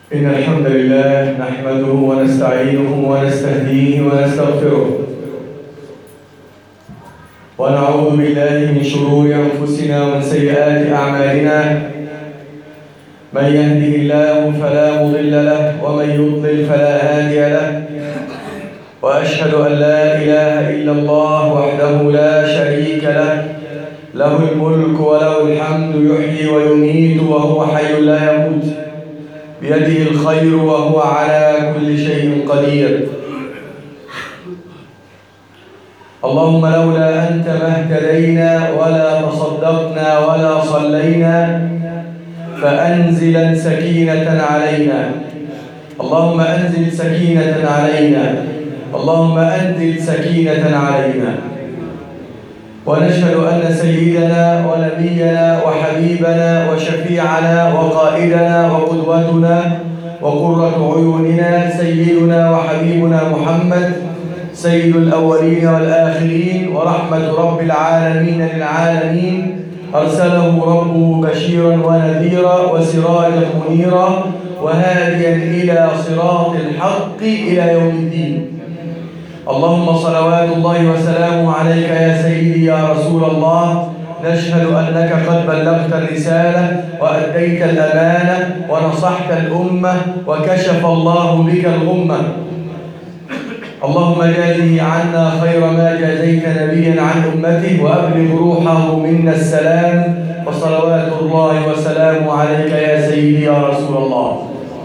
إن الحمد لله نحمده ونستعينه ونستهديه ونستغفره ونعوذ بالله من شرور أنفسنا ومن سيئات أعمالنا من يهده الله فلا مضل له ومن يضلل فلا هادي له وأشهد أن لا إله إلا الله وحده لا شريك له له الملك وله الحمد يحيي ويميت وهو حي لا يموت بيده الخير وهو على كل شيء قدير اللهم لولا أنت ما اهتدينا ولا تصدقنا ولا صلينا فأنزلا سكينة علينا اللهم أنزل سكينة علينا اللهم أنزل سكينة علينا ونشهد أن سيدنا ونبينا وحبيبنا وشفيعنا وقائدنا وقدوتنا وقرة عيوننا سيدنا وحبيبنا محمد سيد الأولين والآخرين ورحمة رب العالمين للعالمين أرسله ربه بشيرا ونذيرا وسراجا منيرا وهاديا إلى صراط الحق إلى يوم الدين اللهم صلوات الله وسلامه عليك يا سيدي يا رسول الله نشهد أنك قد بلغت الرسالة وأديت الأمانة ونصحت الأمة وكشف الله بك الغمة اللهم جازه عنا خير ما جازيت نبيا عن أمته وأبلغ روحه منا السلام وصلوات الله وسلامه عليك يا سيدي يا رسول الله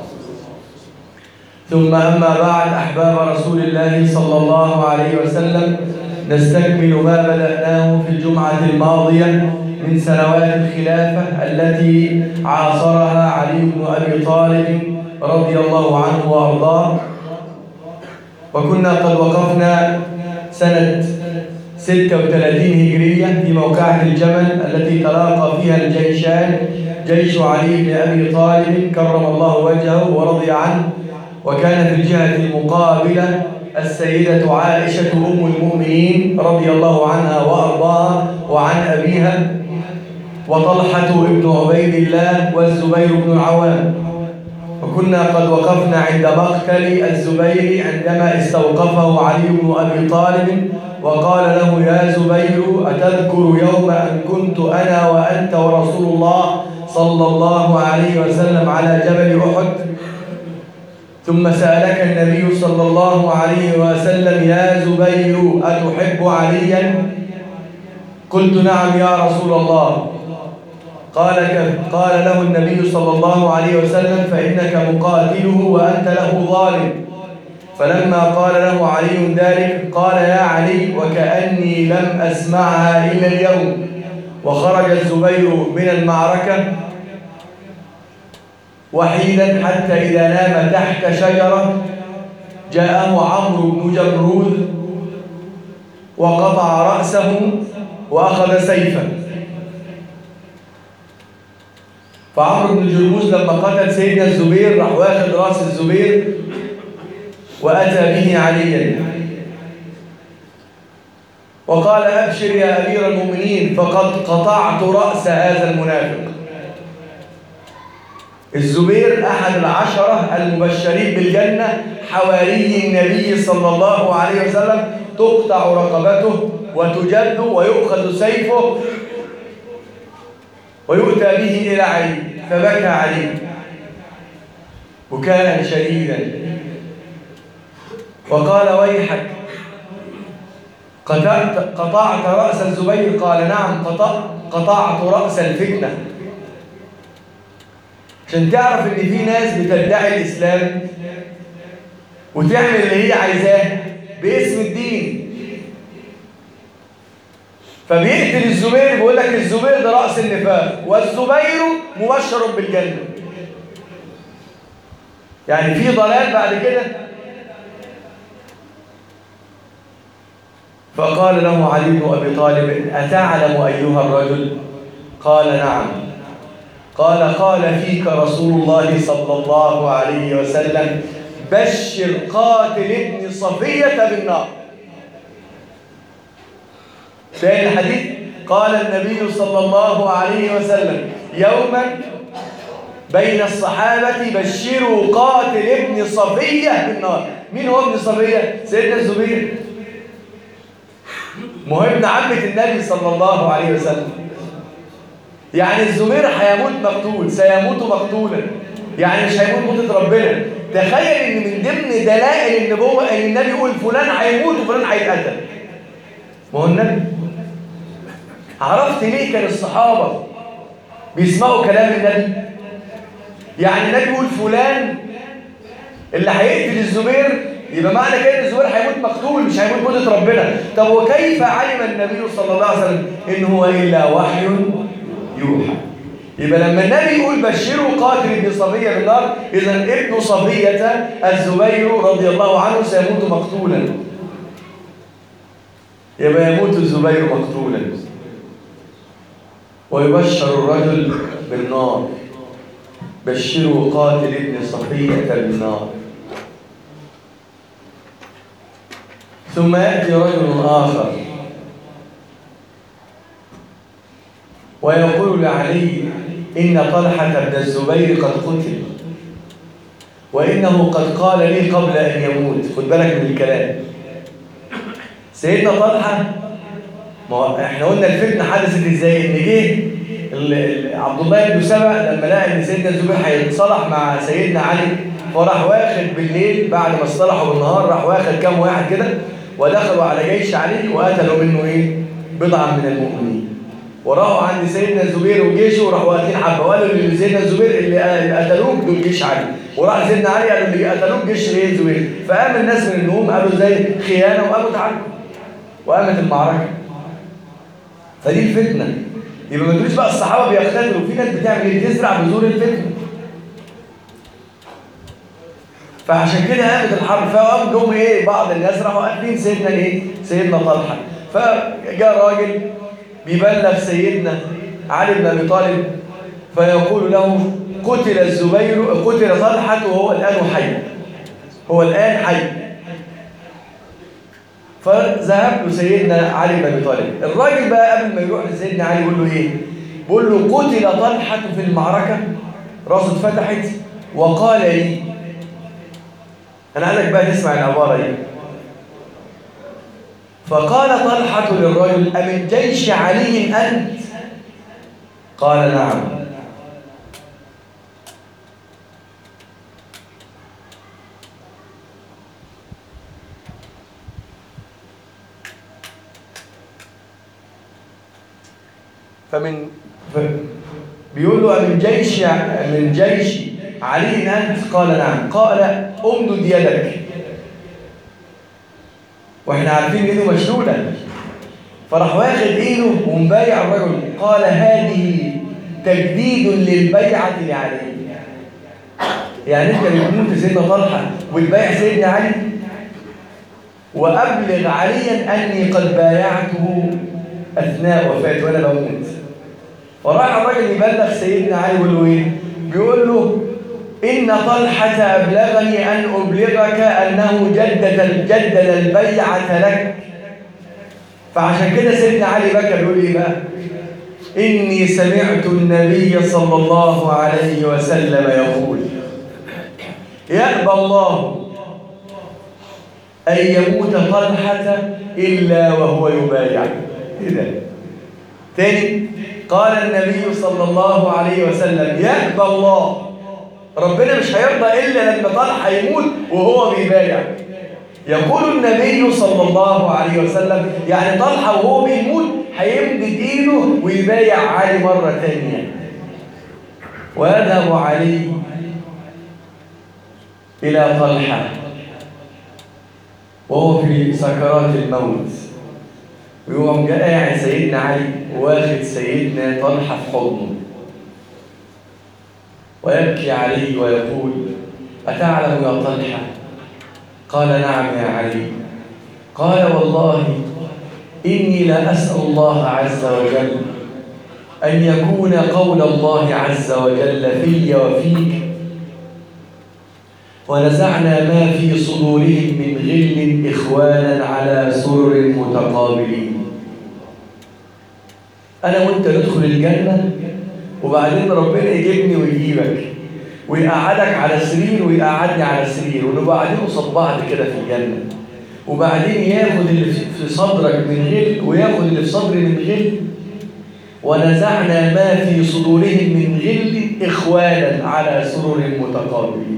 ثم أما بعد أحباب رسول الله صلى الله عليه وسلم نستكمل ما بدأناه في الجمعة الماضية من سنوات الخلافة التي عاصرها علي بن أبي طالب رضي الله عنه وأرضاه وكنا قد وقفنا سنة 36 هجرية في موقعة الجمل التي تلاقى فيها الجيشان جيش علي بن أبي طالب كرم الله وجهه ورضي عنه وكان في الجهة المقابلة السيدة عائشة أم المؤمنين رضي الله عنها وأرضاها وعن أبيها وطلحة ابن عبيد الله والزبير بن العوام وكنا قد وقفنا عند مقتل الزبير عندما استوقفه علي بن أبي طالب وقال له يا زبير أتذكر يوم أن كنت أنا وأنت ورسول الله صلى الله عليه وسلم على جبل أحد ثم سألك النبي صلى الله عليه وسلم يا زبير أتحب عليا قلت نعم يا رسول الله قال قال له النبي صلى الله عليه وسلم فإنك مقاتله وأنت له ظالم فلما قال له علي ذلك قال يا علي وكأني لم أسمعها إلا اليوم وخرج الزبير من المعركة وحيدا حتى إذا نام تحت شجرة جاءه عمرو بن جمروذ وقطع رأسه وأخذ سيفا فعمرو بن جرموز لما قتل سيدنا الزبير راح واخد راس الزبير وأتى به عليا وقال أبشر يا أمير المؤمنين فقد قطعت رأس هذا المنافق الزبير أحد العشرة المبشرين بالجنة حواري النبي صلى الله عليه وسلم تقطع رقبته وتجد ويؤخذ سيفه ويؤتى به إلى علي فبكى علي بكاء شديدا وقال ويحك قطعت, قطعت رأس الزبير قال نعم قطع قطعت رأس الفتنة عشان تعرف ان في ناس بتدعي الاسلام وتعمل اللي هي عايزاه باسم الدين فبيقتل الزبير بيقول لك الزبير ده راس النفاق والزبير مبشر بالجنه يعني في ضلال بعد كده فقال له علي بن ابي طالب اتعلم ايها الرجل قال نعم قال قال فيك رسول الله صلى الله عليه وسلم بشر قاتل ابن صفية بالنار ثاني الحديث قال النبي صلى الله عليه وسلم يوما بين الصحابة بشروا قاتل ابن صفية بالنار مين هو ابن صفية؟ سيدنا الزبير ما هو ابن عمة النبي صلى الله عليه وسلم يعني الزبير هيموت مقتول سيموت مقتولا يعني مش هيموت موتة ربنا تخيل ان من ضمن دلائل النبوة ان النبي يقول فلان هيموت وفلان هيتقتل ما هو النبي عرفت ليه كان الصحابة بيسمعوا كلام النبي يعني النبي يقول فلان اللي هيقتل الزبير يبقى معنى كده ان الزبير هيموت مقتول مش هيموت موتة ربنا طب وكيف علم النبي صلى الله عليه وسلم ان هو الا وحي يوحى يبقى لما النبي يقول بشروا قاتل ابن صفية بالنار اذا ابن صفية الزبير رضي الله عنه سيموت مقتولا يبقى يموت الزبير مقتولا ويبشر الرجل بالنار بشروا قاتل ابن صفية بالنار ثم يأتي رجل آخر ويقول لعلي إن طلحة بن الزبير قد قتل وإنه قد قال لي قبل أن يموت خد بالك من الكلام سيدنا طلحة ما هو احنا قلنا الفتنة حدثت ازاي ان جه ال- ال- عبد الله بن سبع لما لقى ان سيدنا الزبير هيتصالح مع سيدنا علي فراح واخد بالليل بعد ما اصطلحوا بالنهار راح واخد كام واحد كده ودخلوا على جيش علي وقتلوا منه ايه بضعا من المؤمنين وراحوا عند سيدنا الزبير وجيشه وراحوا واخدين حبه وقالوا لسيدنا الزبير اللي اللي قتلوك دول جيش علي وراح سيدنا علي قالوا اللي قتلوك جيش ايه الزبير فقام الناس من النوم قالوا زي خيانه وقاموا تعالوا وقامت المعركه فدي الفتنه يبقى ما تقولش بقى الصحابه بيقتتلوا في ناس بتعمل ايه بتزرع بذور الفتنه فعشان كده قامت الحرب فقام جم ايه بعض الناس راحوا قاتلين سيدنا ايه سيدنا طلحه فجاء راجل بيبلغ سيدنا علي بن ابي طالب فيقول له قتل الزبير قتل طلحه وهو الان حي هو الان حي فذهب له سيدنا علي بن ابي طالب الراجل بقى قبل ما يروح لسيدنا علي يقول له ايه بيقول له قتل طلحه في المعركه راسه اتفتحت وقال لي انا عايزك بقى تسمع العباره دي فقال طلحه للرجل امن جيش علي انت قال نعم فمن ف... بيقول له من جيش من جيش علي انت قال نعم قال امدد يدك واحنا عارفين ايده مشلوله فراح واخد ايده ومبايع الرجل قال هذه تجديد للبيعه لعلي يعني انت بتموت سيدنا طلحه وتبايع سيدنا علي وابلغ عليا اني قد بايعته اثناء وفاته وانا بموت فراح الراجل يبلغ سيدنا علي يقول له ايه بيقول له ان طلحه ابلغني ان ابلغك انه جدد جدد البيعه لك فعشان كده سيدنا علي بكى بيقول ايه بقى اني سمعت النبي صلى الله عليه وسلم يقول يأبى الله أن يموت طلحة إلا وهو يبايع إيه ده؟ تاني قال النبي صلى الله عليه وسلم يأبى الله ربنا مش هيرضى إلا لما طلحة يموت وهو بيبايع يقول النبي صلى الله عليه وسلم يعني طلحة وهو بيموت هيمدد ايده ويبايع علي مرة تانية ويذهب علي إلى طلحة وهو في سكرات الموت ويقوم جاء قاعد سيدنا علي واخد سيدنا طلحة في حضنه ويبكي عليه ويقول أتعلم يا طلحة قال نعم يا علي قال والله إني لا أسأل الله عز وجل أن يكون قول الله عز وجل في وفيك ونزعنا ما في صدورهم من غل إخوانا على سرر متقابلين أنا وأنت ندخل الجنة وبعدين ربنا يجيبني ويجيبك ويقعدك على السرير ويقعدني على السرير ونبقى قاعدين قصاد بعض كده في الجنة وبعدين ياخد اللي في صدرك من غل وياخد اللي في صدري من غل ونزعنا ما في صدورهم من غل إخوانا على سرر متقابلين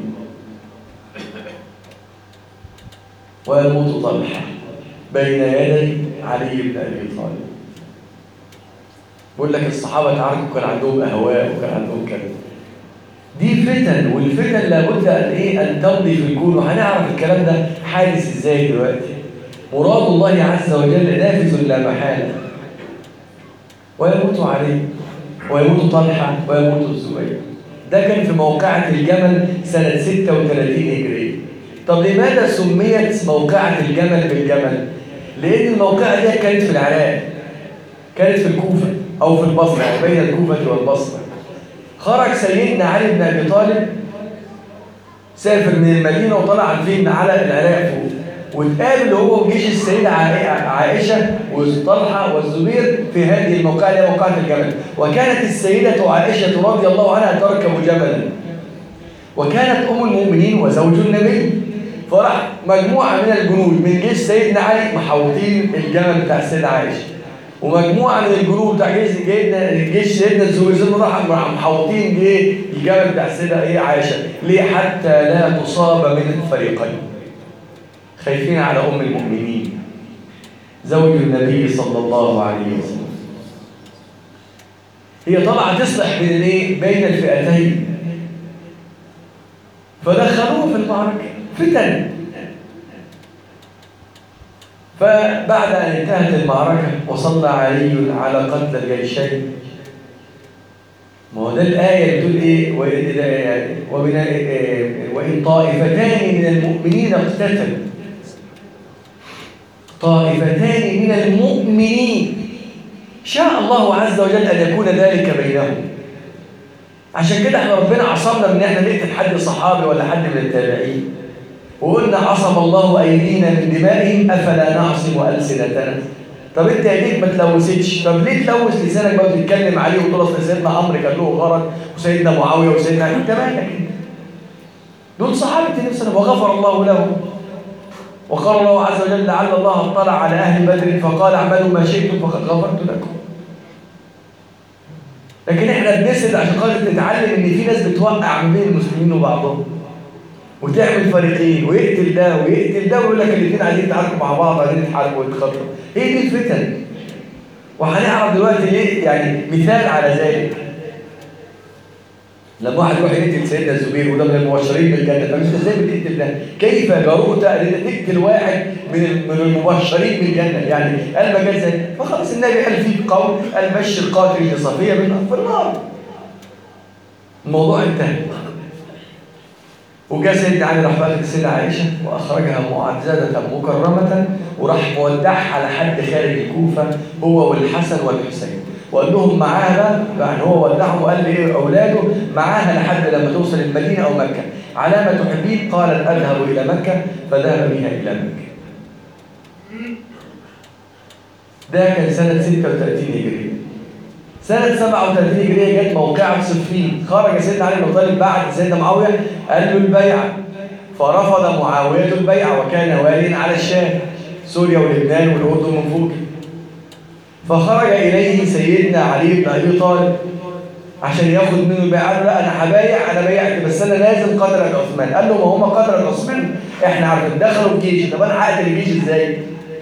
ويموت طلحة بين يدي علي بن أبي طالب بقول لك الصحابة تعرفوا كان عندهم أهواء وكان عندهم كذا دي فتن والفتن لابد أن إيه أن تمضي في الكون وهنعرف الكلام ده حادث إزاي دلوقتي مراد الله عز وجل نافذ لا محالة ويموت عليه ويموت طلحة ويموت الزبير ده كان في موقعة الجمل سنة 36 هجرية طب لماذا سميت موقعة الجمل بالجمل؟ لأن الموقعة دي كانت في العراق كانت في الكوفة أو في البصرة يعني بين الكوفة والبصرة خرج سيدنا علي بن أبي طالب سافر من المدينة وطلع فين على العراق فوق واتقابل هو وجيش السيدة عائشة وطلحة والزبير في هذه الموقعة اللي هي موقعة الجمل وكانت السيدة عائشة رضي الله عنها تركب جملا وكانت أم المؤمنين وزوج النبي فراح مجموعة من الجنود من جيش سيدنا علي محوطين الجمل بتاع السيدة عائشة ومجموعة من الجنود بتاع جيش سيدنا جيش سيدنا الزبير راح محوطين ايه الجمل بتاع السيدة ايه عائشة ليه حتى لا تصاب من الفريقين خايفين على أم المؤمنين زوج النبي صلى الله عليه وسلم هي طبعا تصلح بين الايه بين الفئتين فدخلوه في المعركة فتن فبعد أن انتهت المعركة وصلى علي على قتل الجيشين ما هو ده الآية بتقول إيه وإن, يعني ومن وإن طائفتان من المؤمنين اقتتلوا طائفتان من المؤمنين شاء الله عز وجل أن يكون ذلك بينهم عشان كده احنا ربنا عصمنا من احنا نقتل حد صحابي ولا حد من التابعين وقلنا عصم الله ايدينا من دمائهم افلا نعصم السنتنا طب انت ايديك ما تلوثتش طب ليه تلوث لسانك بقى وتتكلم عليه وتقول اصل سيدنا عمرو كان له غرض وسيدنا معاويه وسيدنا انت مالك دول صحابه النبي صلى الله عليه وسلم وغفر الله لهم وقال الله عز وجل لعل الله اطلع على اهل بدر فقال اعملوا ما شئتم فقد غفرت لكم لكن احنا بنسد عشان خاطر تتعلم ان في ناس بتوقع ما بين المسلمين وبعضهم وتعمل فريقين ويقتل ده ويقتل ده ويقول لك الاثنين عايزين يتعاركوا مع بعض عايزين يتحاربوا ويتخطوا هي دي الفتن وهنعرف دلوقتي ليه يعني مثال على ذلك لما واحد يروح يقتل سيدنا الزبير وده من المبشرين بالجنه طب انت ازاي بتقتل ده؟ كيف جرؤت ان انت تقتل واحد من من المبشرين بالجنه؟ يعني قال ما جاز فخلاص النبي قال فيك قول قال بشر قاتل لصفيه في النار. الموضوع انتهى. وجاء سيدنا علي راح باخد السيدة عائشة وأخرجها معززة مكرمة وراح مودعها لحد خارج الكوفة هو والحسن والحسين وقال لهم معاها بقى يعني هو ودعهم وقال لي أولاده معاها لحد لما توصل المدينة أو مكة على ما تحبين قالت أذهب إلى مكة فذهب بها إلى مكة ده كان سنة 36 هجرية سنة 37 هجرية جت موقعة صفين خرج سيدنا علي بن طالب بعد سيدنا معاوية قال له البيعة فرفض معاوية البيعة وكان واليا على الشام سوريا ولبنان والأردن من فوق فخرج إليه سيدنا علي بن أبي طالب عشان ياخد منه البيعة قال له لا أنا هبايع أنا بايعت بس أنا لازم قدرك عثمان قال له ما هم قدرك عثمان إحنا عارفين دخلوا الجيش طب أنا هقتل الجيش إزاي؟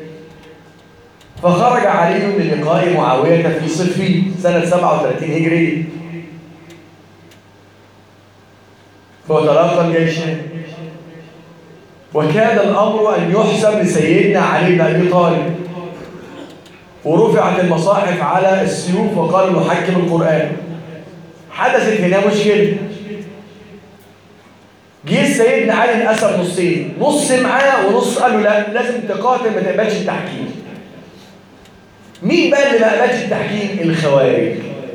فخرج علي للقاء معاوية في صفين سنة 37 هجرية فتلقى الجيشان وكاد الأمر أن يحسب لسيدنا علي بن أبي طالب ورفعت المصاحف على السيوف وقالوا نحكم القرآن حدثت هنا مشكلة جه سيدنا علي انقسم نصين نص معاه ونص قال له لا لازم تقاتل ما تقبلش التحكيم مين بقى اللي ما قبلش التحكيم الخوارج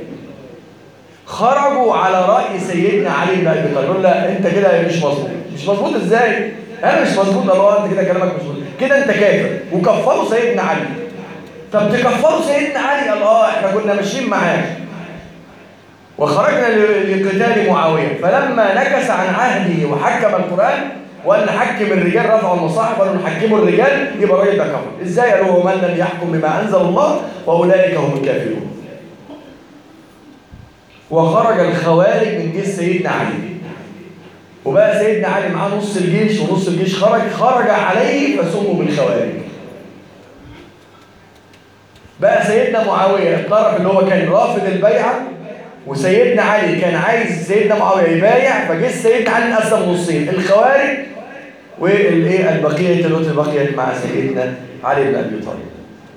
خرجوا على رأي سيدنا علي بن ابي طالب لا انت كده مش مظبوط مش مظبوط ازاي انا مش مظبوط الله انت كده كلامك مش مظبوط كده انت كافر وكفروا سيدنا علي طب تكفروا سيدنا علي قال اه احنا كنا ماشيين معاه وخرجنا ل- لقتال معاوية فلما نكس عن عهده وحكم القرآن وقال نحكم الرجال رفعوا المصاحف قالوا نحكموا الرجال يبقى الراجل ده كفر ازاي قالوا ومن لم يحكم بما انزل الله فاولئك هم الكافرون وخرج الخوارج من جيش سيدنا علي وبقى سيدنا علي معاه نص الجيش ونص الجيش خرج خرج عليه فسموا بالخوارج بقى سيدنا معاوية الطرف اللي هو كان رافض البيعة وسيدنا علي كان عايز سيدنا معاوية يبايع فجه سيدنا علي انقسم نصين الخوارج والايه البقية التي بقيت مع سيدنا علي بن ابي طالب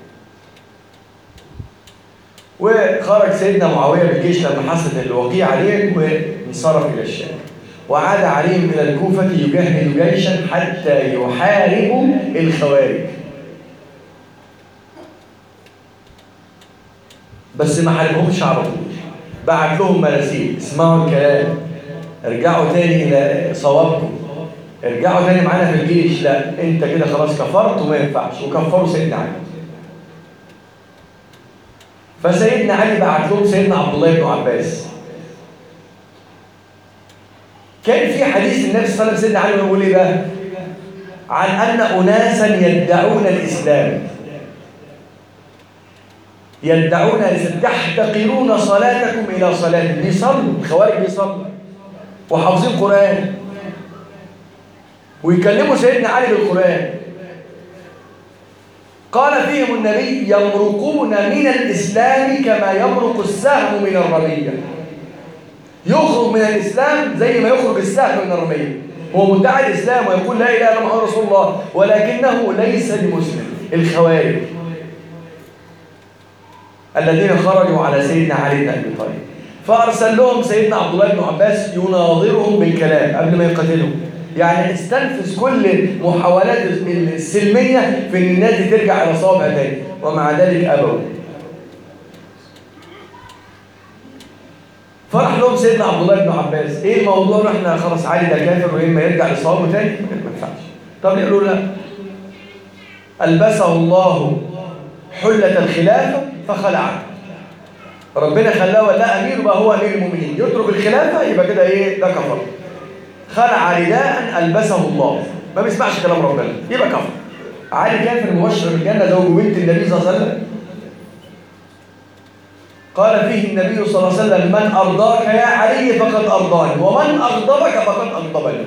وخرج سيدنا معاوية بالجيش لما حصلت الوقيعة عليه وانصرف إلى الشام وعاد عليهم إلى الكوفة يجهز جيشا حتى يحاربوا الخوارج بس ما حاربهمش على طول بعت لهم مراسيل اسمعوا الكلام ارجعوا تاني إلى صوابكم ارجعوا تاني معانا في الجيش لا انت كده خلاص كفرت وما ينفعش وكفروا سيدنا علي فسيدنا علي بعت لهم سيدنا عبد الله بن عباس كان في حديث النبي صلى الله عليه وسلم سيدنا علي بيقول ايه بقى عن ان اناسا يدعون الاسلام يدعون الاسلام تحتقرون صلاتكم الى صلاه بيصلوا الخوارج بيصلوا وحافظين قران ويكلموا سيدنا علي بالقران قال فيهم النبي يمرقون من الإسلام كما يمرق السهم من الرمية يخرج من الإسلام زي ما يخرج السهم من الرمية هو مدعي الإسلام ويقول لا إله إلا محمد رسول الله ولكنه ليس بمسلم الخوارج الذين خرجوا على سيدنا علي بن أبي طالب فأرسل لهم سيدنا عبد الله بن عباس يناظرهم بالكلام قبل ما يقتلهم يعني استنفذ كل المحاولات السلمية في ان الناس دي ترجع الى صوابها تاني ومع ذلك ابوا فرح لهم سيدنا عبد الله بن عباس ايه الموضوع احنا خلاص علي ده كافر واما يرجع لصوابه تاني ما ينفعش طب يقولوا لا البسه الله حلة الخلافة فخلعه ربنا خلاه ولا امير يبقى هو امير المؤمنين يترك الخلافة يبقى كده ايه ده كفر خلع رداء ألبسه الله ما بيسمعش كلام ربنا يبقى كفر علي كافر مبشر بالجنة زوج بنت النبي صلى الله عليه وسلم قال فيه النبي صلى الله عليه وسلم من أرضاك يا علي فقد أرضاني ومن أغضبك فقد أغضبني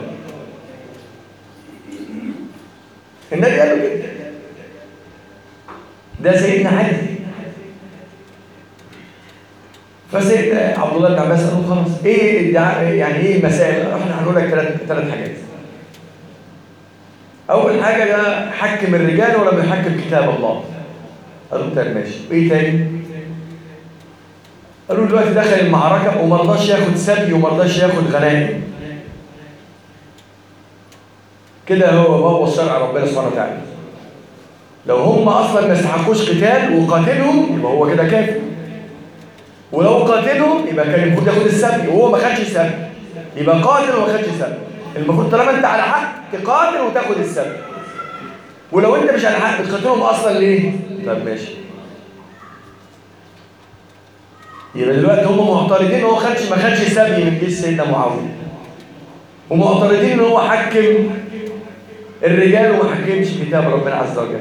النبي قال له كده ده سيدنا علي فسيدنا عبد الله بن عباس قال له خلاص ايه الدعاء يعني ايه المسائل احنا هنقول لك ثلاث ثلاث حاجات اول حاجه ده حكم الرجال ولم يحكم كتاب الله قالوا طيب ماشي وايه تاني قالوا دلوقتي دخل المعركه وما رضاش ياخد سبي وما رضاش ياخد غنائم كده هو بوظ شرع ربنا سبحانه وتعالى لو هم اصلا ما يستحقوش قتال وقاتلهم يبقى هو كده كافر ولو قاتلهم يبقى كان المفروض ياخد السبي وهو ما خدش السبي يبقى قاتل وما خدش السبي المفروض طالما انت على حق تقاتل وتاخد السبي ولو انت مش على حق بتقاتلهم اصلا ليه طب ماشي يبقى دلوقتي هم معترضين ان هو خدش ما خدش سبي من جيش سيدنا معاويه ومعترضين ان هو حكم الرجال وما حكمش كتاب ربنا عز وجل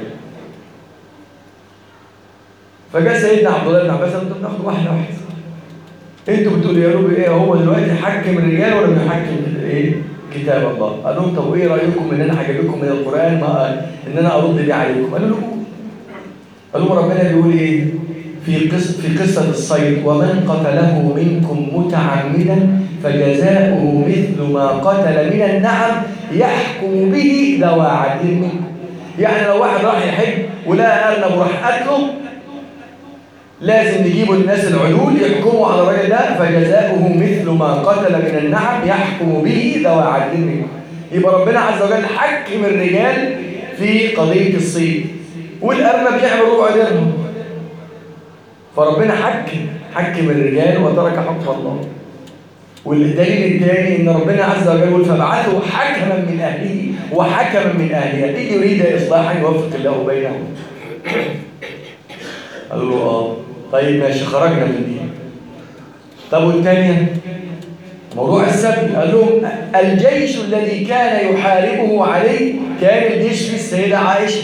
فجاء سيدنا عبد الله بن عباس قال طب ناخد واحده واحده انتوا بتقولوا يا رب ايه هو دلوقتي حكم الرجال ولا بيحكم ايه كتاب الله قال لهم طب ايه رايكم ان انا هجيب لكم من القران ما ان انا ارد بيه عليكم قالوا له قال لهم ربنا بيقول ايه في قصه في قصه الصيد ومن قتله منكم متعمدا فجزاؤه مثل ما قتل من النعم يحكم به ذوى عدل منكم يعني لو واحد راح يحج ولقى ارنب وراح قتله لازم نجيبوا الناس العدول يحكموا على الراجل ده فجزاؤه مثل ما قتل من النعم يحكم به ذوى عدل منكم يبقى ربنا عز وجل حكم الرجال في قضيه الصيد والارنب يعمل ربع درهم فربنا حكم حكم الرجال وترك حكم الله والدليل الثاني ان ربنا عز وجل يقول فابعثوا حكما من اهله وحكما من اهلها ان يريد اصلاحا يوفق الله بينهم قالوا له اه طيب ماشي خرجنا من دي طب والثانية موضوع السبي قال لهم الجيش الذي كان يحاربه عليه كان الجيش في السيدة عائشة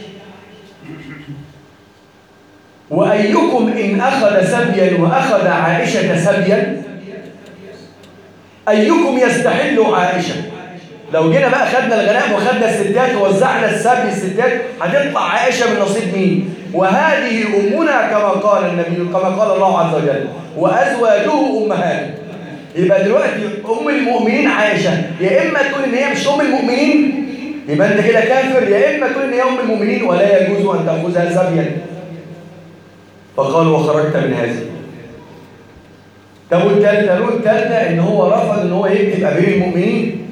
وأيكم إن أخذ سبيا وأخذ عائشة سبيا أيكم يستحل عائشة لو جينا بقى خدنا الغنائم وخدنا الستات ووزعنا السبي الستات هتطلع عائشة من نصيب مين وهذه أمنا كما قال النبي كما قال الله عز وجل وأزواجه أمهات يبقى دلوقتي أم المؤمنين عائشة يا إما تقول إن هي مش أم المؤمنين يبقى أنت كده كافر يا إما تقول إن هي أم المؤمنين ولا يجوز أن تأخذها سبيا فقال وخرجت من هذه طب والثالثة قالوا الثالثة إن هو رفض إن هو يكتب أمير المؤمنين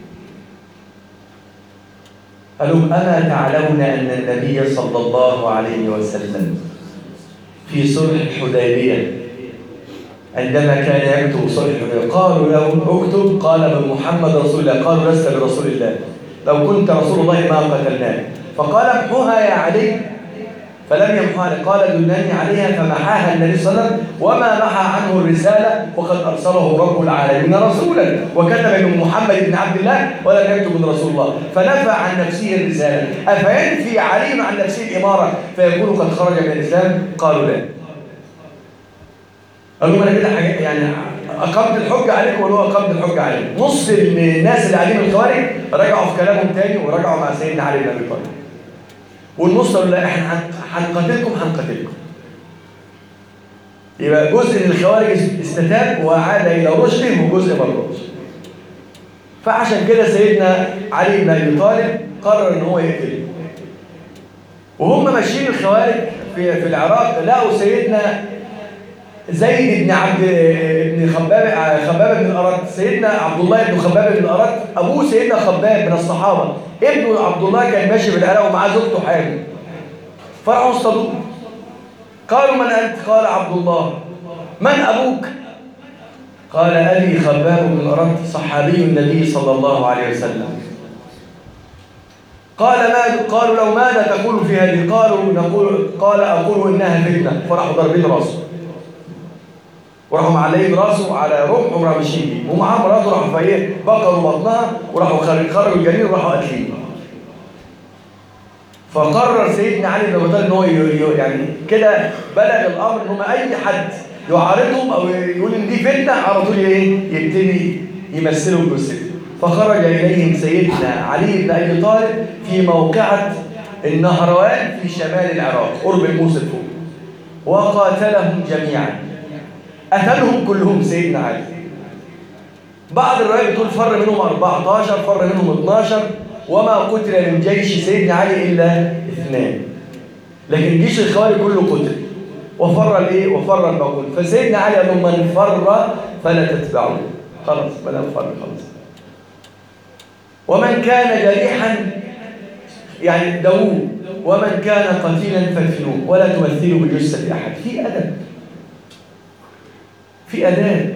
قالوا أما تعلمون أن النبي صلى الله عليه وسلم في صلح الحديبية عندما كان يكتب صلح الحديبية قالوا له اكتب قال من محمد رسول الله قالوا لست برسول الله لو كنت رسول الله ما قتلناك فقال امحوها يا علي فلم يمحها قال دلني عليها فمحاها النبي صلى الله عليه وسلم وما محى عنه الرسالة وقد أرسله رب العالمين رسولا وكتب من محمد بن عبد الله ولم يكتب من رسول الله فنفى عن نفسه الرسالة أفينفي علي عن نفسه الإمارة فيكون قد خرج من الإسلام قالوا لا قالوا أنا كده يعني أقمت الحجة عليكم ولا أقمت الحجة عليكم نص الناس اللي قاعدين الخوارج رجعوا في كلامهم تاني ورجعوا مع سيدنا علي بن أبي طالب والنص قالوا لا احنا هنقاتلكم هنقاتلكم يبقى جزء من الخوارج استتاب وعاد الى رشده وجزء ما رشد فعشان كده سيدنا علي بن ابي طالب قرر ان هو يقتله وهم ماشيين الخوارج في في العراق لقوا سيدنا زيد بن عبد بن خباب خباب بن الارت سيدنا عبد الله بن خباب بن الارت ابوه سيدنا خباب من الصحابه ابنه عبد الله كان ماشي في العراق ومعاه زوجته حامل فرعوا اصطادوه قالوا من انت قال عبد الله من ابوك قال ابي خباب بن الارت صحابي النبي صلى الله عليه وسلم قال ما قالوا لو ماذا تقول في هذه قالوا نقول قال اقول انها فتنه فراحوا ضاربين راسه وراحوا معلقين راسه على رمح ومرمشين ومعاه مراته راحوا فايه بقروا بطنها وراحوا خرجوا الجنين وراحوا قاتلين فقرر سيدنا علي بن ابي طالب ان هو يعني كده بلغ الامر ان هم اي حد يعارضهم او يقول ان دي فتنه على طول ايه يبتدي يمثلهم بالسجن فخرج اليهم سيدنا علي بن ابي طالب في موقعه النهروان في شمال العراق قرب الموصل فوق وقاتلهم جميعا قتلهم كلهم سيدنا علي بعض الروايات بتقول فر منهم 14 فر منهم 12 وما قتل من جيش سيدنا علي الا اثنان لكن جيش الخوارج كله قتل وفر الايه وفر الباقون فسيدنا علي قال لهم من فر فلا تتبعوه خلاص بلا فر خلاص ومن كان جريحا يعني داووه ومن كان قتيلا فادفنوه ولا تمثلوا بجثه احد في ادب في اداب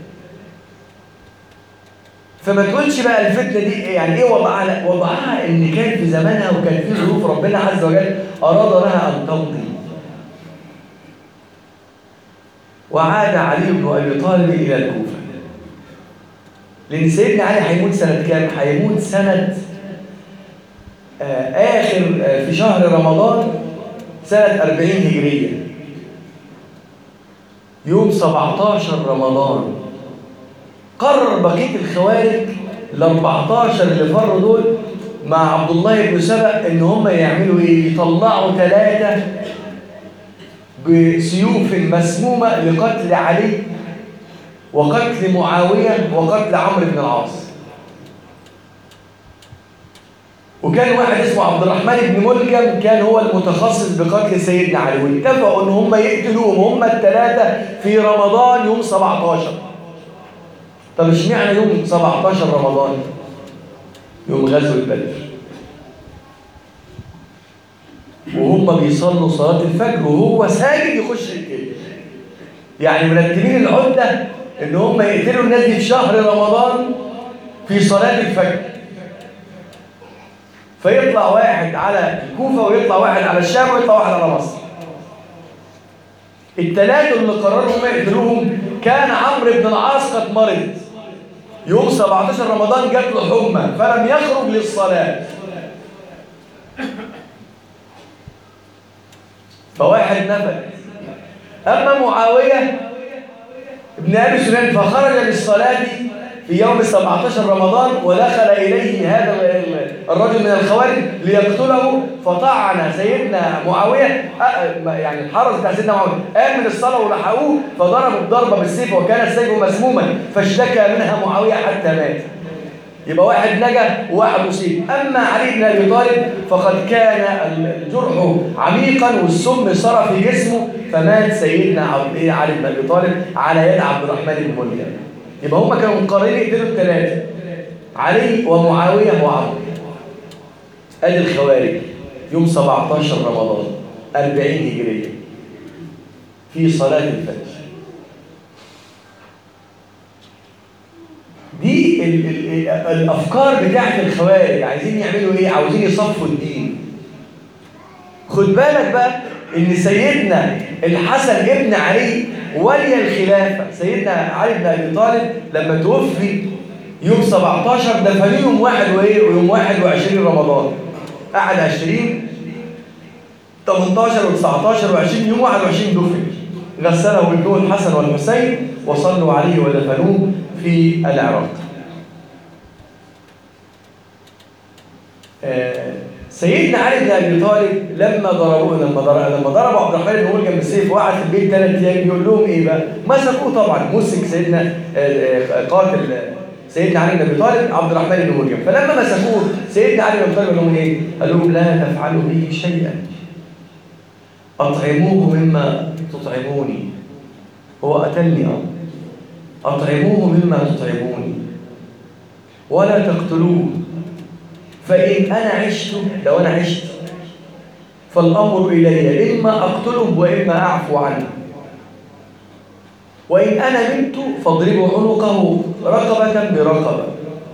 فما تقولش بقى الفتنه دي يعني ايه وضعها لا وضعها ان كان في زمانها وكان في ظروف ربنا عز وجل اراد لها ان تمضي وعاد علي بن ابي طالب الى الكوفه لان سيدنا علي هيموت سنه كام هيموت سنه آه اخر آه في شهر رمضان سنه 40 هجريه يوم 17 رمضان قرر بقيه الخوارج ال 14 اللي فروا دول مع عبد الله بن سبأ ان هم يعملوا ايه؟ يطلعوا ثلاثه بسيوف مسمومه لقتل علي وقتل معاويه وقتل عمرو بن العاص. وكان واحد اسمه عبد الرحمن بن ملجم كان هو المتخصص بقتل سيدنا علي واتفقوا ان هم يقتلوهم هم الثلاثه في رمضان يوم 17 طب اشمعنى يوم 17 رمضان يوم غزوه بدر وهم بيصلوا صلاه الفجر وهو ساجد يخش الكلب يعني مرتبين العده ان هم يقتلوا الناس دي في شهر رمضان في صلاه الفجر فيطلع واحد على الكوفة ويطلع واحد على الشام ويطلع واحد على مصر الثلاثة اللي قرروا هم يقتلوهم كان عمرو بن العاص قد مرض يوم 17 رمضان جات له حمى فلم يخرج للصلاة فواحد نفل أما معاوية ابن أبي سفيان فخرج للصلاة في يوم 17 رمضان ودخل إليه هذا الرجل من الخوارج ليقتله فطعن سيدنا معاوية يعني الحرس بتاع سيدنا معاوية قام من الصلاة ولحقوه فضربوا بضربة بالسيف وكان السيف مسموما فاشتكى منها معاوية حتى مات يبقى واحد نجا وواحد أصيب أما علي بن أبي طالب فقد كان الجرح عميقا والسم صار في جسمه فمات سيدنا علي بن أبي طالب على يد عبد الرحمن بن ملجم يبقى هم كانوا مقررين يقتلوا الثلاثة علي ومعاوية وعمرو ادي الخوارج يوم 17 رمضان 40 هجرية في صلاة الفجر دي ال ال الافكار بتاعت الخوارج عايزين يعملوا ايه عاوزين يصفوا الدين خد بالك بقى ان سيدنا الحسن ابن علي ولي الخلافة سيدنا علي بن أبي طالب لما توفي يوم 17 دفنوه يوم واحد وإيه ويوم 21 رمضان قعد 20 18 و19 و20 يوم 21 دفن غسله ابنه الحسن والحسين وصلوا عليه ودفنوه في العراق آه سيدنا علي بن ابي طالب لما ضربوه لما ضرب لما ضربوا عبد الرحمن بن ملجم بالسيف وقعد في البيت ثلاث ايام يقول لهم ايه بقى؟ مسكوه طبعا مسك سيدنا قاتل سيدنا علي بن ابي طالب عبد الرحمن بن ملجم فلما مسكوه سيدنا علي بن ابي طالب قال لهم ايه؟ قال لهم لا تفعلوا به شيئا اطعموه مما تطعموني هو قتلني اه اطعموه مما تطعموني ولا تقتلوه فإن أنا عشت لو أنا عشت فالأمر إلي إما أقتله وإما أعفو عنه وإن أنا مت فاضربوا عنقه رقبة برقبة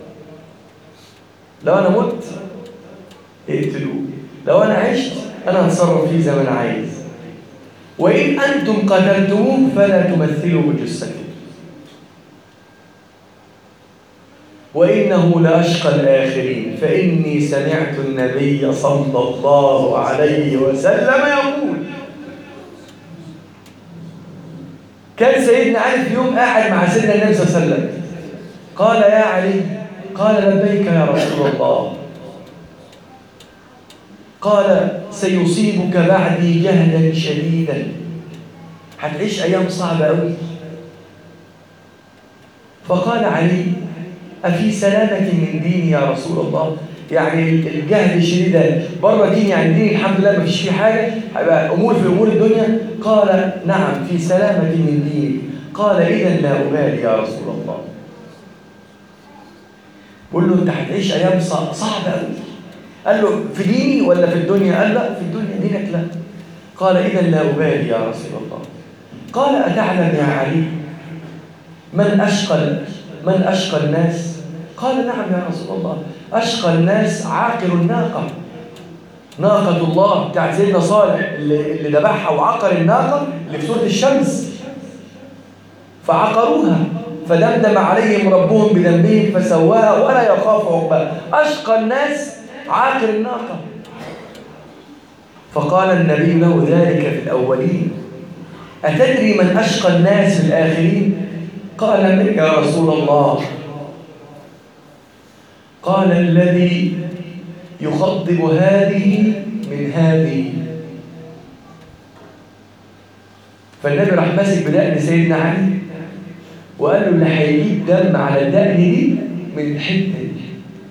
لو أنا مت اقتلوه لو أنا عشت أنا هتصرف فيه زي ما أنا عايز وإن أنتم قتلتموه فلا تمثلوا بجثته وإنه لأشقى الآخرين فإني سمعت النبي صلى الله عليه وسلم يقول كان سيدنا علي في يوم قاعد مع سيدنا النبي صلى الله عليه وسلم قال يا علي قال لبيك يا رسول الله قال سيصيبك بعدي جهلا شديدا هتعيش أيام صعبة أوي فقال علي أفي سلامة من ديني يا رسول الله يعني الجهل الشديد ده بره ديني يعني ديني الحمد لله ما فيش فيه حاجة هيبقى أمور في أمور الدنيا قال نعم في سلامة من ديني قال إذا لا أبالي يا رسول الله بقول له أنت هتعيش أيام صعبة قوي قال له في ديني ولا في الدنيا قال لا في الدنيا دينك لا قال إذا لا أبالي يا رسول الله قال أتعلم يا علي من أشقى من أشقى الناس قال نعم يا رسول الله أشقى الناس عاقل الناقة ناقة الله بتاعت سيدنا صالح اللي, اللي ذبحها وعقر الناقة اللي في سورة الشمس فعقروها فدمدم عليهم ربهم بذنبهم فسواها ولا يخاف عقباها أشقى الناس عاقر الناقة فقال النبي له ذلك في الأولين أتدري من أشقى الناس في الآخرين قال من يا رسول الله قال الذي يخضب هذه من هذه فالنبي راح ماسك بدقن سيدنا علي وقال له اللي هيجيب دم على الدقن دي من الحته دي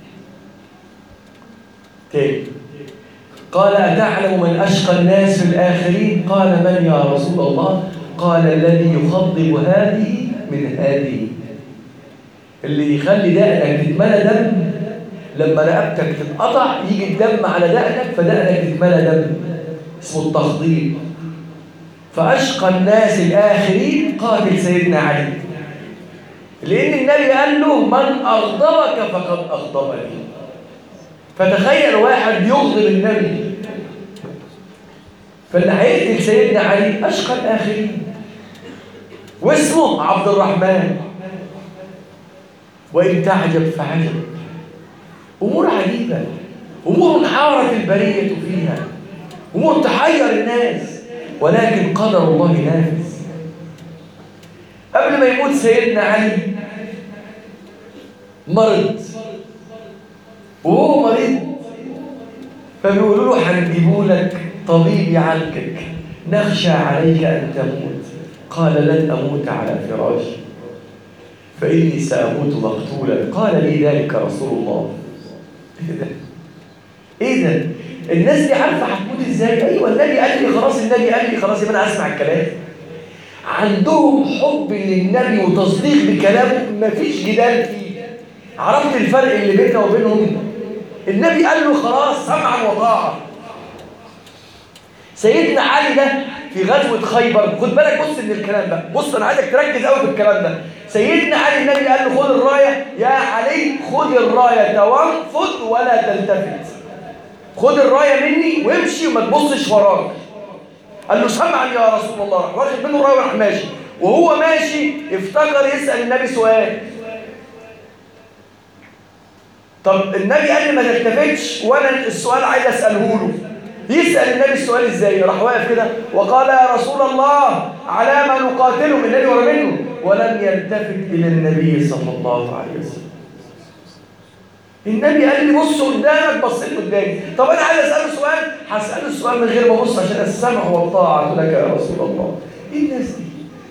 تاني قال أتعلم من أشقى الناس في الآخرين قال من يا رسول الله قال الذي يخضب هذه من هذه اللي يخلي دقنك تتملى دم لما رقبتك تتقطع يجي الدم على دقنك فدقنك تتملى دم اسمه التخضيب فأشقى الناس الآخرين قاتل سيدنا علي لأن النبي قال له من أغضبك فقد أغضبني فتخيل واحد يغضب النبي فاللي هيقتل سيدنا علي أشقى الآخرين واسمه عبد الرحمن وإن تعجب فعجب أمور عجيبة أمور حارت البرية فيها أمور تحير الناس ولكن قدر الله نافذ قبل ما يموت سيدنا علي مرض وهو مريض فبيقولوا له هنجيبوا لك طبيب يعالجك نخشى عليك أن تموت قال لن أموت على فراشي فإني سأموت مقتولا قال لي ذلك رسول الله إيه ده؟ إيه ده؟ الناس دي عارفة هتموت إزاي؟ أيوة النبي قال لي خلاص النبي قال لي خلاص يبقى أنا أسمع الكلام عندهم حب للنبي وتصديق بكلامه مفيش جدال فيه عرفت الفرق اللي بيننا وبينهم النبي قال له خلاص سمعا وطاعة سيدنا علي ده في غزوة خيبر خد بالك بص من الكلام ده بص أنا عايزك تركز قوي في الكلام ده سيدنا علي النبي قال له خد الراية يا علي خد الراية وانفض ولا تلتفت خد الراية مني وامشي وما تبصش وراك قال له سمعا يا رسول الله راح واخد منه الراية وراح ماشي وهو ماشي افتكر يسأل النبي سؤال طب النبي قال لي ما تلتفتش وانا السؤال عايز اساله له يسال النبي السؤال ازاي راح واقف كده وقال يا رسول الله على ما نقاتلهم النبي ورا منه ولم يلتفت الى النبي صلى الله عليه وسلم النبي قال لي بص قدامك بص لي قدامي طب انا عايز اساله سؤال هساله السؤال من غير ما ابص عشان السمع والطاعه لك يا رسول الله ايه الناس دي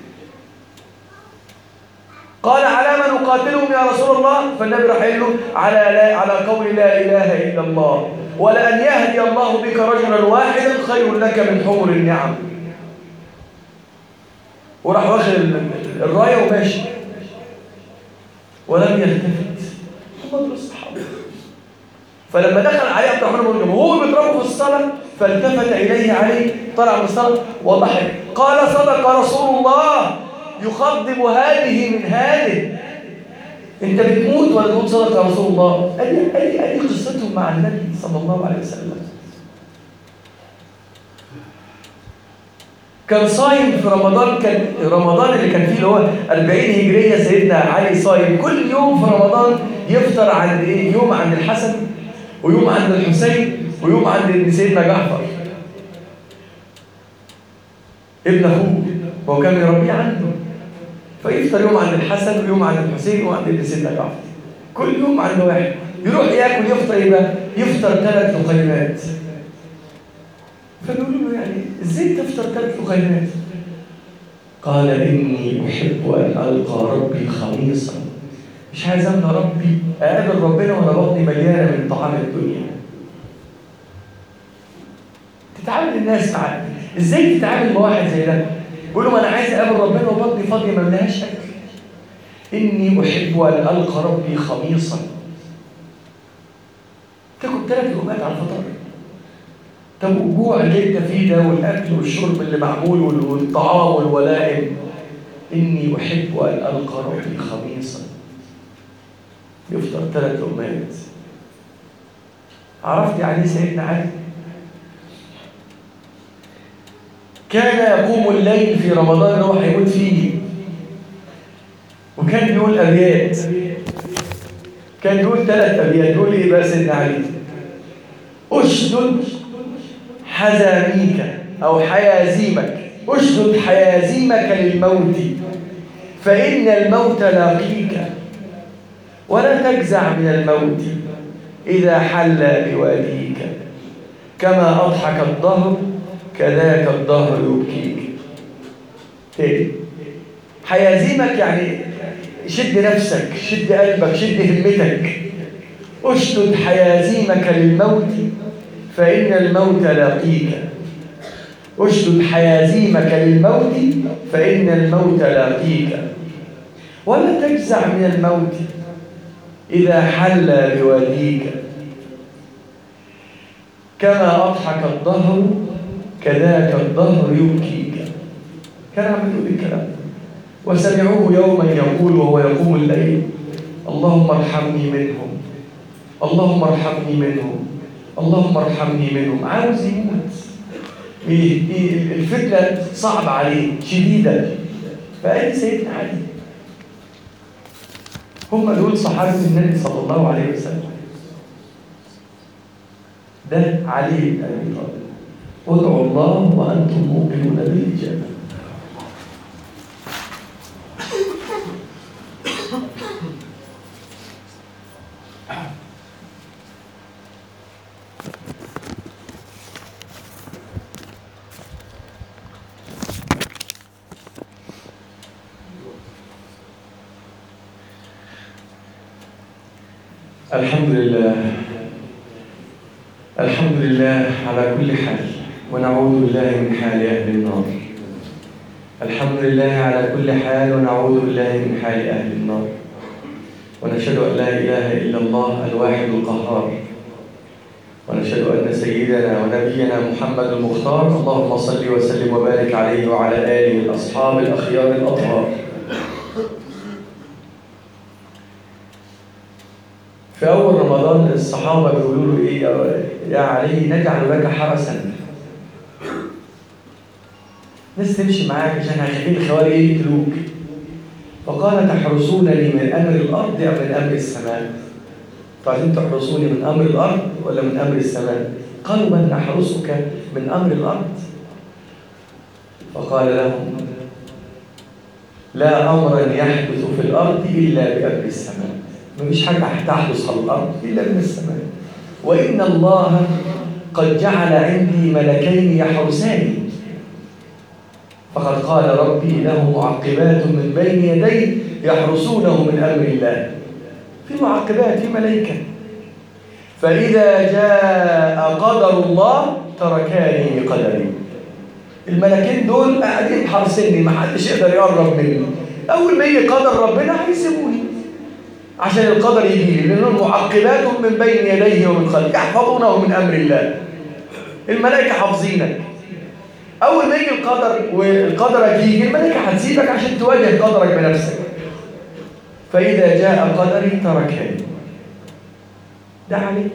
قال على ما نقاتلهم يا رسول الله فالنبي راح قال له على لا على قول لا اله الا الله ولان يهدي الله بك رجلا واحدا خير لك من حمر النعم وراح واخد الرايه وماشي ولم يلتفت هم دول الصحابه فلما دخل عليه عبد الرحمن بن وهو بيضربه في الصلاه فالتفت اليه علي طلع من الصلاه وضحك قال صدق رسول الله يخضب هذه من هذه انت بتموت ولا تقول صدق يا رسول الله ادي ادي ادي قصتهم مع النبي صلى الله عليه وسلم كان صايم في رمضان كان رمضان اللي كان فيه اللي هو 40 هجريه سيدنا علي صايم كل يوم في رمضان يفطر عند ايه يوم عند الحسن ويوم عند الحسين ويوم عند سيدنا جعفر ابن اخوه هو كان يربيه عنده فيفطر يوم عند الحسن ويوم عند الحسين ويوم عند ابن سيدنا جعفر كل يوم عند واحد يروح ياكل يفطر ايه بقى؟ يفطر ثلاث لقيمات فنقول له يعني ازاي تفطر ثلاث لقيمات؟ قال اني احب ان القى ربي خميصا مش عايز امنى ربي اقابل ربنا وانا بطني مليانه من طعام الدنيا تتعامل الناس معاه ازاي تتعامل مع واحد زي ده بيقول له انا عايز اقابل ربنا وبطني فاضيه ما لهاش اكل اني احب ان القى ربي خميصا تاكل ثلاث لقمات على الفطار طب والجوع اللي انت فيه ده والاكل والشرب اللي معمول والطعام والولائم اني احب ان القى ربي خميصا يفطر ثلاث لقمات عرفت يعني ايه سيدنا علي كان يقوم الليل في رمضان اللي هو هيموت فيه وكان بيقول ابيات كان يقول ثلاث ابيات يقول ايه بقى سيدنا علي اشدد حزاميك او حيازيمك اشدد حيازيمك للموت فان الموت لاقيك ولا تجزع من الموت اذا حل بواديك كما اضحك الظهر كذاك الظهر يبكيك تاني حيازيمك يعني شد نفسك شد قلبك شد همتك اشدد حيازيمك للموت فإن الموت لاقيك اشدد حيازيمك للموت فإن الموت لاقيك ولا تجزع من الموت إذا حل بواديك كما أضحك الظهر كذاك الظهر يبكيك كان عم يقول الكلام وسمعوه يوما يقول وهو يقوم الليل اللهم ارحمني منهم اللهم ارحمني منهم اللهم ارحمني منهم عاوز يموت الفتنة صعبة عليه شديدة فقال سيدنا علي هم دول صحابة النبي صلى الله عليه وسلم ده علي بن أبي طالب ادعوا الله وأنتم موقنون بالإجابة الحمد لله الحمد لله على كل حال ونعوذ بالله من حال أهل النار الحمد لله على كل حال ونعوذ بالله من حال أهل النار ونشهد أن لا إله إلا الله الواحد القهار ونشهد أن سيدنا ونبينا محمد المختار اللهم صل وسلم وبارك عليه وعلى آله الأصحاب الأخيار الأطهار في أول رمضان الصحابة بيقولوا له إيه يا علي نجعل لك حرسا ناس تمشي معاك عشان خايفين الخوارج يقتلوك فقال تحرسونني من أمر الأرض أم من أمر السماء؟ عايزين تحرسوني من أمر الأرض ولا من أمر السماء؟ قالوا بل نحرسك من أمر الأرض فقال لهم لا أمرا يحدث في الأرض إلا بأمر السماء مفيش حاجة هتحدث على الأرض إلا من السماء وإن الله قد جعل عندي ملكين يحرساني فقد قال ربي له معقبات من بين يدي يحرسونه من أمر الله في معقبات في ملائكة فإذا جاء قدر الله تركاني بقدري الملكين دول قاعدين حارسيني ما حدش يقدر يقرب مني أول ما يجي قدر ربنا هيسيبوني عشان القدر يجي لي لأنهم معقبات من بين يديه ومن خلفه يحفظونه من أمر الله الملائكة حافظينك أول ما يجي القدر والقدر يجي الملائكة هتسيبك عشان تواجه قدرك بنفسك فإذا جاء قدري تركني ده عليه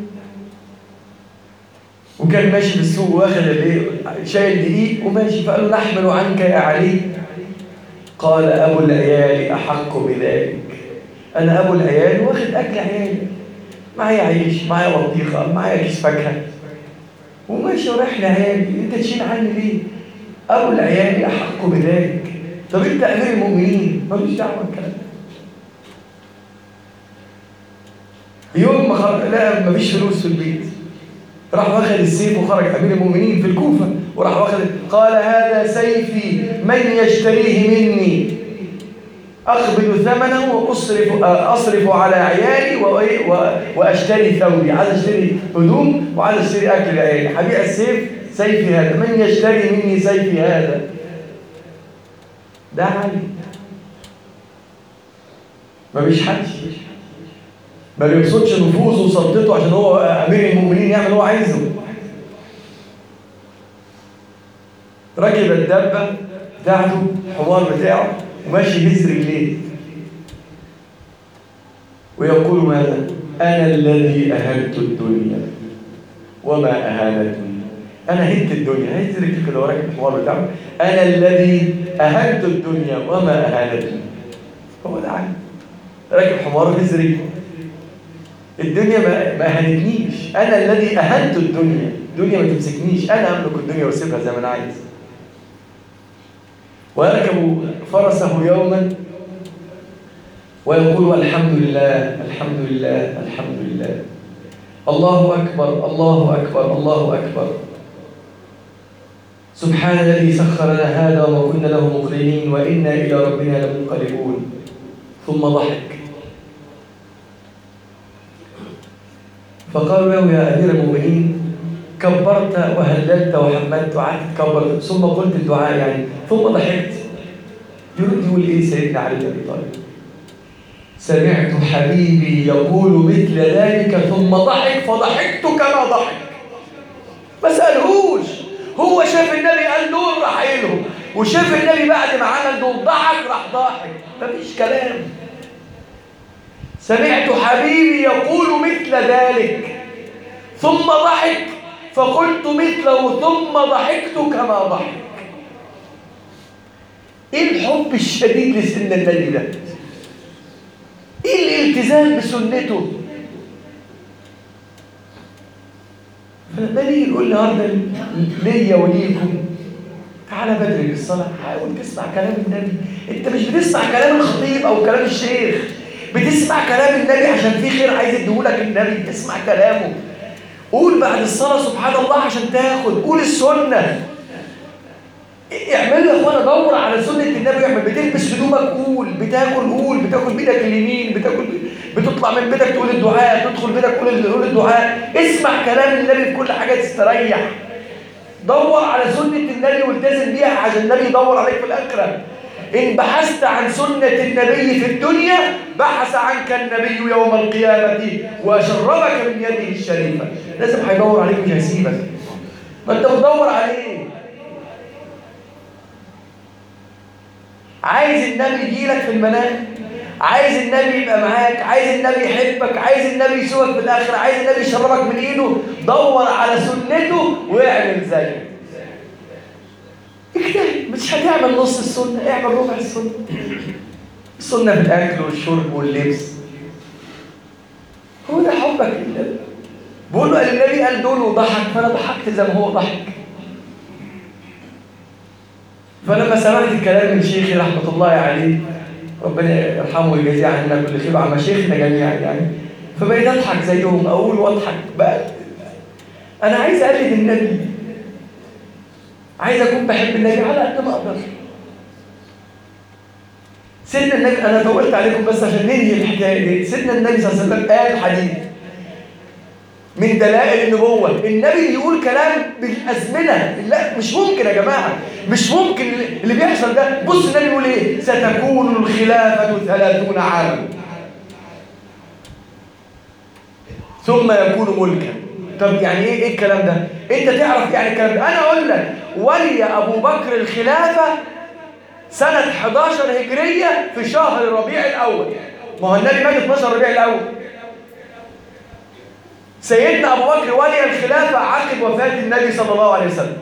وكان ماشي في السوق واخد الايه شايل دقيق وماشي فقال له نحمل عنك يا علي قال أبو العيال أحق بذلك أنا أبو العيال واخد أكل عيالي معايا عيش معايا بطيخة معايا كيس فاكهة وماشي ورايح لعيالي أنت تشيل عني ليه؟ أبو العيال أحق بذلك طب أنت أمير المؤمنين ملوش دعوة بالكلام يوم ما خرج لا مفيش فلوس في البيت راح واخد السيف وخرج امير المؤمنين في الكوفه وراح واخد قال هذا سيفي من يشتريه مني اقبض ثمنه واصرف اصرف على عيالي واشتري ثوبي عايز اشتري هدوم وعايز اشتري اكل لعيالي هبيع السيف سيفي هذا من يشتري مني سيفي هذا ده علي ما بيشحتش ما بيقصدش نفوذه وسلطته عشان هو امير المؤمنين يعمل اللي هو عايزه ركب الدبه بتاعته الحمار بتاعه وماشي يهز رجليه ويقول ماذا؟ انا الذي اهنت الدنيا وما اهانتني انا هنت الدنيا هز رجلي كده وراكب الحمار بتاعه انا الذي اهنت الدنيا وما اهانتني هو ده عادي راكب حمار وهز رجلي الدنيا ما, ما اهانتنيش انا الذي اهنت الدنيا الدنيا ما تمسكنيش انا املك الدنيا واسيبها زي ما انا عايز ويركب فرسه يوما ويقول الحمد لله الحمد لله الحمد لله الله اكبر الله اكبر الله اكبر سبحان الذي سخر لنا هذا وما كنا له مقرنين وانا الى ربنا لمنقلبون ثم ضحك فقالوا له يا أمير المؤمنين كبرت وهللت وحمدت وقعدت تكبر ثم قلت الدعاء يعني ثم ضحكت يرد يقول ايه سيدنا علي بن ابي طالب سمعت حبيبي يقول مثل ذلك ثم ضحك فضحكت كما ضحك ما سالهوش هو شاف النبي قال دول راح قايلهم وشاف النبي بعد ما عمل دول ضحك راح ضاحك مفيش كلام سمعت حبيبي يقول مثل ذلك ثم ضحك فقلت مثله ثم ضحكت كما ضحك ايه الحب الشديد لسن النبي ده ايه الالتزام بسنته فلما نيجي نقول النهارده ليا وليكم تعالى بدري للصلاه حاول تسمع كلام النبي انت مش بتسمع كلام الخطيب او كلام الشيخ بتسمع كلام النبي عشان في خير عايز يديهولك النبي تسمع كلامه قول بعد الصلاه سبحان الله عشان تاخد قول السنه اعملوا يا اخوانا دور على سنه النبي اعمل بتلبس هدومك قول بتاكل قول بتاكل بايدك اليمين بتاكل بتطلع من بيتك تقول الدعاء تدخل بيتك تقول تقول الدعاء اسمع كلام النبي في كل حاجه تستريح دور على سنه النبي والتزم بيها عشان النبي يدور عليك في الاخره إن بحثت عن سنة النبي في الدنيا بحث عنك النبي يوم القيامة وشربك من يده الشريفة لازم هيدور عليك مش هيسيبك ما انت بتدور عليه عايز النبي يجيلك في المنام عايز النبي يبقى معاك عايز النبي يحبك عايز النبي يسوقك في الاخره عايز النبي يشربك من ايده دور على سنته واعمل زيه اجتهد مش هتعمل نص السنه اعمل ربع السنه السنه في الاكل والشرب واللبس هو ده حبك للنبي بقول له النبي قال دول وضحك فانا ضحكت زي ما هو ضحك فلما سمعت الكلام من شيخي رحمه الله عليه ربنا يرحمه ويجازيه عنا كل خير وعن مشايخنا جميعا يعني فبقيت اضحك زيهم اقول واضحك بقى انا عايز اقلد النبي عايز اكون بحب النبي على قد ما اقدر سيدنا النبي انا طولت عليكم بس عشان ننهي الحكايه دي سيدنا النبي صلى الله عليه وسلم قال حديث من دلائل النبوة النبي يقول كلام بالأزمنة لا مش ممكن يا جماعة مش ممكن اللي بيحصل ده بص النبي يقول ايه ستكون الخلافة ثلاثون عاما ثم يكون ملكا طب يعني ايه ايه الكلام ده انت تعرف يعني الكلام ده انا اقول لك ولي ابو بكر الخلافة سنة 11 هجرية في شهر ربيع الاول ما هو النبي مات 12 ربيع الاول سيدنا أبو بكر ولي الخلافة عقب وفاة النبي صلى الله عليه وسلم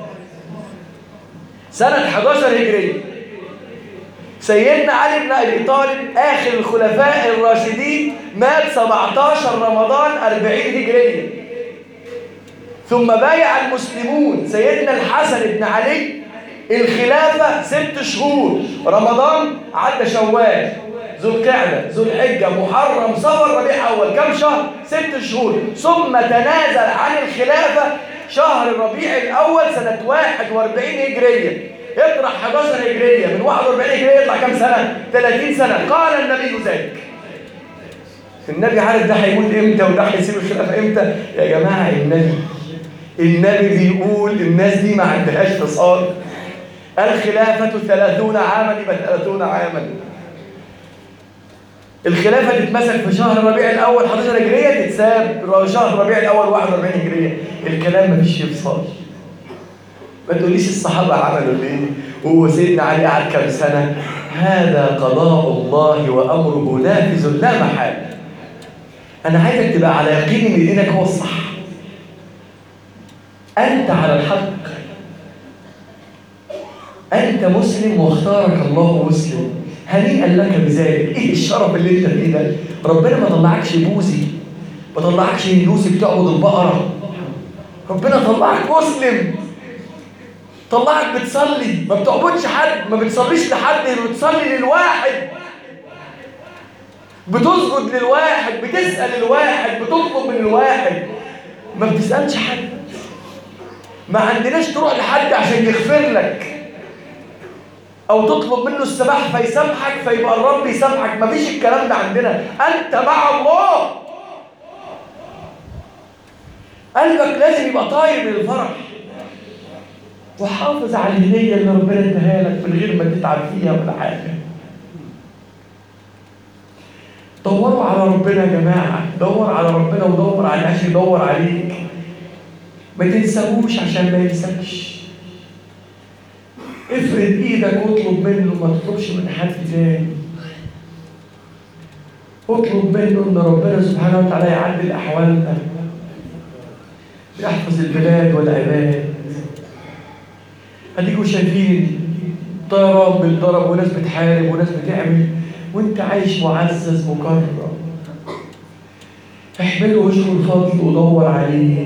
سنة 11 هجرية سيدنا علي بن أبي طالب آخر الخلفاء الراشدين مات 17 رمضان 40 هجرية ثم بايع المسلمون سيدنا الحسن بن علي الخلافة ست شهور رمضان عدى شوال ذو القعدة ذو الحجة محرم صفر ربيع أول كم شهر؟ ست شهور ثم تنازل عن الخلافة شهر الربيع الأول سنة 41 هجرية اطرح 11 هجرية من 41 هجرية يطلع كم سنة؟ 30 سنة قال النبي ذلك النبي عارف ده هيموت امتى وده هيسيب الخلافة امتى يا جماعة النبي النبي بيقول الناس دي ما عندهاش فصال الخلافة 30 عاما يبقى 30 عاما الخلافة تتمسك في شهر ربيع الأول 11 هجرية تتساب شهر ربيع الأول 41 هجرية الكلام مفيش فصال ما تقوليش الصحابة عملوا ليه هو سيدنا علي قعد كام سنة هذا قضاء الله وأمره نافذ لا محالة أنا عايزك تبقى على يقين إن دينك هو الصح أنت على الحق أنت مسلم واختارك الله مسلم هنيئا لك بذلك ايه الشرف اللي انت فيه ده ربنا ما طلعكش بوزي ما طلعكش هندوسي بتعبد البقره ربنا طلعك مسلم طلعك بتصلي ما بتعبدش حد ما بتصليش لحد بتصلي للواحد بتسجد للواحد بتسأل الواحد بتطلب من الواحد ما بتسألش حد ما عندناش تروح لحد عشان يغفر لك او تطلب منه السماح فيسامحك فيبقى الرب يسامحك مفيش الكلام ده عندنا انت مع الله قلبك لازم يبقى طاير من الفرح وحافظ على الهديه اللي ربنا اداها لك من غير ما تتعب فيها ولا حاجه دوروا على ربنا يا جماعه دور على ربنا ودور عليه عشان يدور عليك ما تنساهوش عشان ما ينساكش افرد ايدك واطلب منه ما تطلبش من حد تاني اطلب منه ان ربنا سبحانه وتعالى يعدل احوالنا يحفظ البلاد والعباد اديكوا شايفين طيران بيتضرب وناس بتحارب وناس بتعمل وانت عايش معزز مكرم احمله واشكر الفضل ودور عليه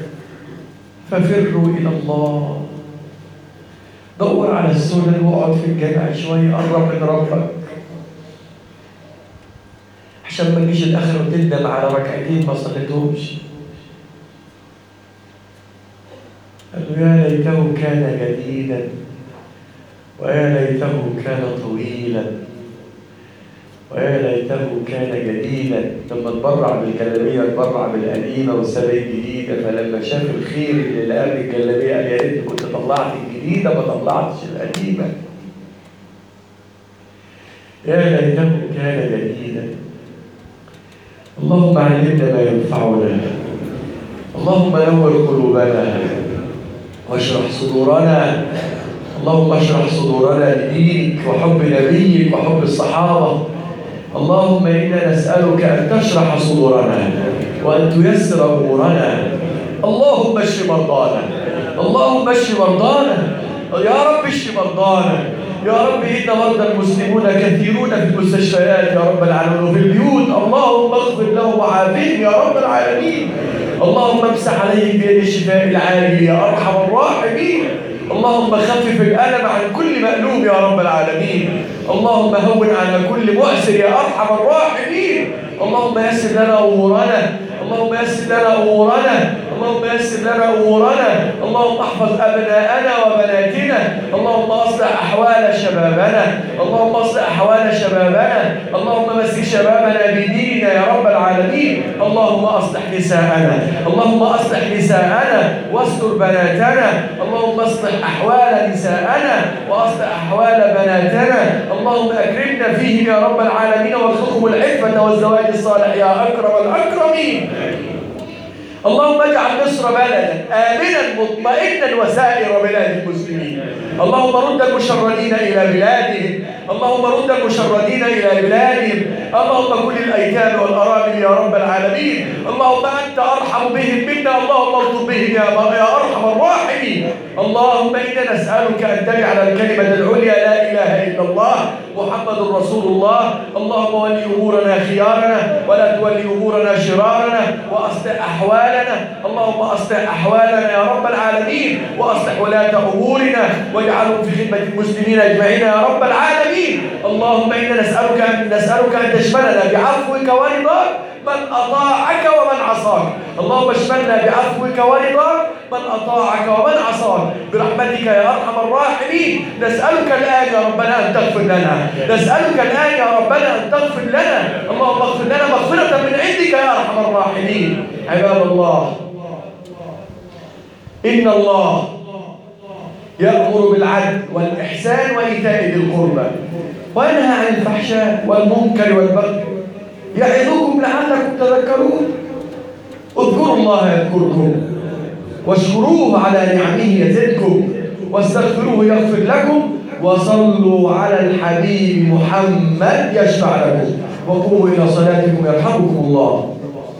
ففروا الى الله دور على السنن واقعد في الجامع شويه قرب من ربك عشان ما تجيش الاخر وتندم على ركعتين ما صليتهمش قال له يا ليته كان جديدا ويا ليته كان طويلا ويا ليته كان جديدا لما تبرع بالجلابيه تبرع بالقديمه وساب الجديده فلما شاف الخير اللي لقاه بالجلابيه قال يا ريت كنت طلعت الجديده ما طلعتش القديمه يا ليته كان جديدا اللهم علمنا ما ينفعنا اللهم نور قلوبنا واشرح صدورنا اللهم اشرح صدورنا لدينك وحب نبيك وحب الصحابه اللهم انا نسالك ان تشرح صدورنا وان تيسر امورنا اللهم اشف مرضانا اللهم اشف مرضانا يا رب اشف مرضانا يا رب إن مرضى المسلمون كثيرون في المستشفيات يا رب العالمين وفي البيوت اللهم اغفر لهم وعافهم يا رب العالمين اللهم امسح عليهم بيد الشفاء العاجل يا أرحم الراحمين اللهم خفف الألم عن كل مألوم يا رب العالمين اللهم هون على كل مؤسر يا أرحم الراحمين اللهم يسر لنا أمورنا اللهم يسر لنا أمورنا اللهم يسر لنا أمورنا اللهم احفظ أبناءنا وبناتنا اللهم أصلح أحوال شبابنا اللهم أصلح أحوال شبابنا اللهم مسك شبابنا بديننا يا رب العالمين اللهم أصلح نساءنا اللهم أصلح نساءنا واستر بناتنا اللهم اصلح أحوال نساءنا وأصلح أحوال بناتنا اللهم أكرمنا فيهم يا رب العالمين وارزقهم العفة والزواج الصالح يا أكرم الأكرمين اللهم اجعل مصر بلدا آمنا مطمئنا وسائر بلاد المسلمين اللهم رد المشردين إلى بلادهم اللهم رد المشردين إلى بلادهم اللهم كل الأيتام والأرامل يا رب العالمين اللهم أنت أرحم بهم منا اللهم اغفر بهم يا يا أرحم الراحمين اللهم إنا نسألك أن تجعل الكلمة العليا لا إله إلا الله محمد رسول الله اللهم ولي أمورنا خيارنا ولا تولي أمورنا شرارنا وأصلح أحوالنا اللهم أصلح أحوالنا يا رب العالمين وأصلح ولاة أمورنا واجعلهم في خدمة المسلمين أجمعين يا رب العالمين اللهم إنا نسألك أن نسألك أن تشملنا بعفوك ورضاك من أطاعك ومن عصاك اللهم اشملنا بعفوك ورضاك من أطاعك ومن عصاك برحمتك يا أرحم الراحمين نسألك الآن يا ربنا أن تغفر لنا نسألك الآن يا ربنا أن تغفر لنا اللهم اغفر لنا مغفرة من عندك يا أرحم الراحمين عباد الله إن الله يأمر بالعدل والإحسان وإيتاء ذي القربى وينهى عن الفحشاء والمنكر والبغي يعظكم لعلكم تذكرون اذكروا الله يذكركم واشكروه على نعمه يزدكم واستغفروه يغفر لكم وصلوا على الحبيب محمد يشفع لكم وقوموا إلى صلاتكم يرحمكم الله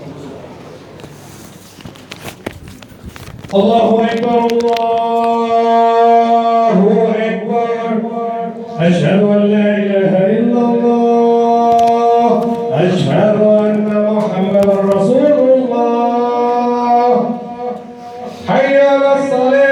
الله أكبر الله أكبر أشهد أن لا إله إلا الله أشهد أن محمدا رسول الله حي على الصلاة